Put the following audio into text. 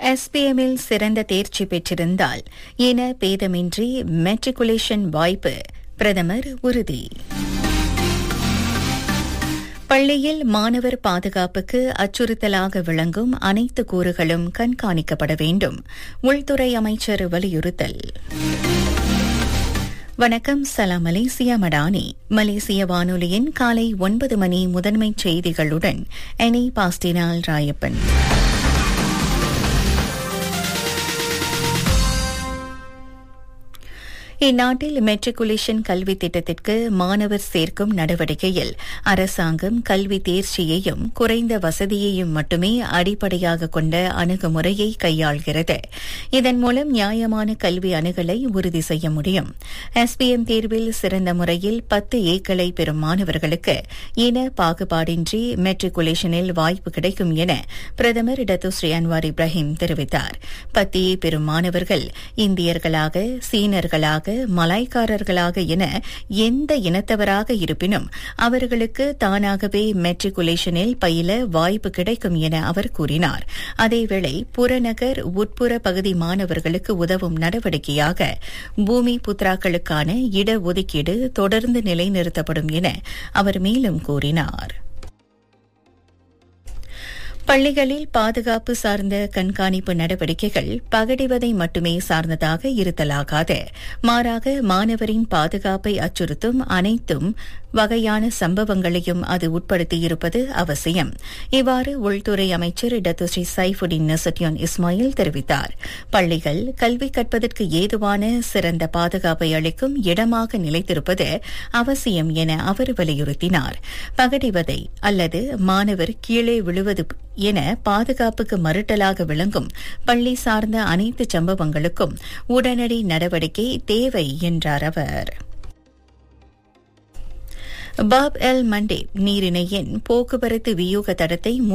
எஸ்பிஎம்மில் சிறந்த தேர்ச்சி பெற்றிருந்தால் இன பேதமின்றி மெட்ரிகுலேஷன் வாய்ப்பு பிரதமர் உறுதி பள்ளியில் மாணவர் பாதுகாப்புக்கு அச்சுறுத்தலாக விளங்கும் அனைத்து கூறுகளும் கண்காணிக்கப்பட வேண்டும் உள்துறை அமைச்சர் வலியுறுத்தல் வணக்கம் சலாம் மலேசியா மடானி மலேசிய வானொலியின் காலை ஒன்பது மணி முதன்மைச் செய்திகளுடன் எனி பாஸ்டினால் ராயப்பன் இந்நாட்டில் மெட்ரிகுலேஷன் கல்வி திட்டத்திற்கு மாணவர் சேர்க்கும் நடவடிக்கையில் அரசாங்கம் கல்வி தேர்ச்சியையும் குறைந்த வசதியையும் மட்டுமே அடிப்படையாக கொண்ட அணுகுமுறையை கையாள்கிறது இதன் மூலம் நியாயமான கல்வி அணுகலை உறுதி செய்ய முடியும் எஸ்பிஎம் தேர்வில் சிறந்த முறையில் பத்து ஏக்களை பெறும் மாணவர்களுக்கு இன பாகுபாடின்றி மெட்ரிகுலேஷனில் வாய்ப்பு கிடைக்கும் என பிரதமர் இடத்துஸ்ரீ அன்வார் இப்ராஹிம் தெரிவித்தார் பத்து ஏ பெறும் மாணவர்கள் இந்தியர்களாக சீனர்களாக மலாய்க்காரர்களாக என எந்த இனத்தவராக இருப்பினும் அவர்களுக்கு தானாகவே மெட்ரிகுலேஷனில் பயில வாய்ப்பு கிடைக்கும் என அவர் கூறினார் அதேவேளை புறநகர் உட்புற பகுதி மாணவர்களுக்கு உதவும் நடவடிக்கையாக பூமி புத்ராக்களுக்கான இடஒதுக்கீடு தொடர்ந்து நிலைநிறுத்தப்படும் என அவர் மேலும் கூறினார் பள்ளிகளில் பாதுகாப்பு சார்ந்த கண்காணிப்பு நடவடிக்கைகள் பகடிவதை மட்டுமே சார்ந்ததாக இருத்தலாகாது மாறாக மாணவரின் பாதுகாப்பை அச்சுறுத்தும் அனைத்தும் வகையான சம்பவங்களையும் அது உட்படுத்தியிருப்பது அவசியம் இவ்வாறு உள்துறை அமைச்சர் டத்துஸ்ரீ சைஃபுடின் நசட்யான் இஸ்மாயில் தெரிவித்தார் பள்ளிகள் கல்வி கற்பதற்கு ஏதுவான சிறந்த பாதுகாப்பை அளிக்கும் இடமாக நிலைத்திருப்பது அவசியம் என அவர் வலியுறுத்தினார் பகடிவதை அல்லது மாணவர் கீழே விழுவது என பாதுகாப்புக்கு மறுட்டலாக விளங்கும் பள்ளி சார்ந்த அனைத்து சம்பவங்களுக்கும் உடனடி நடவடிக்கை தேவை என்றார் அவர் பாப் எல் மண்டே நீரிணையின் போக்குவரத்து வியூக தடத்தை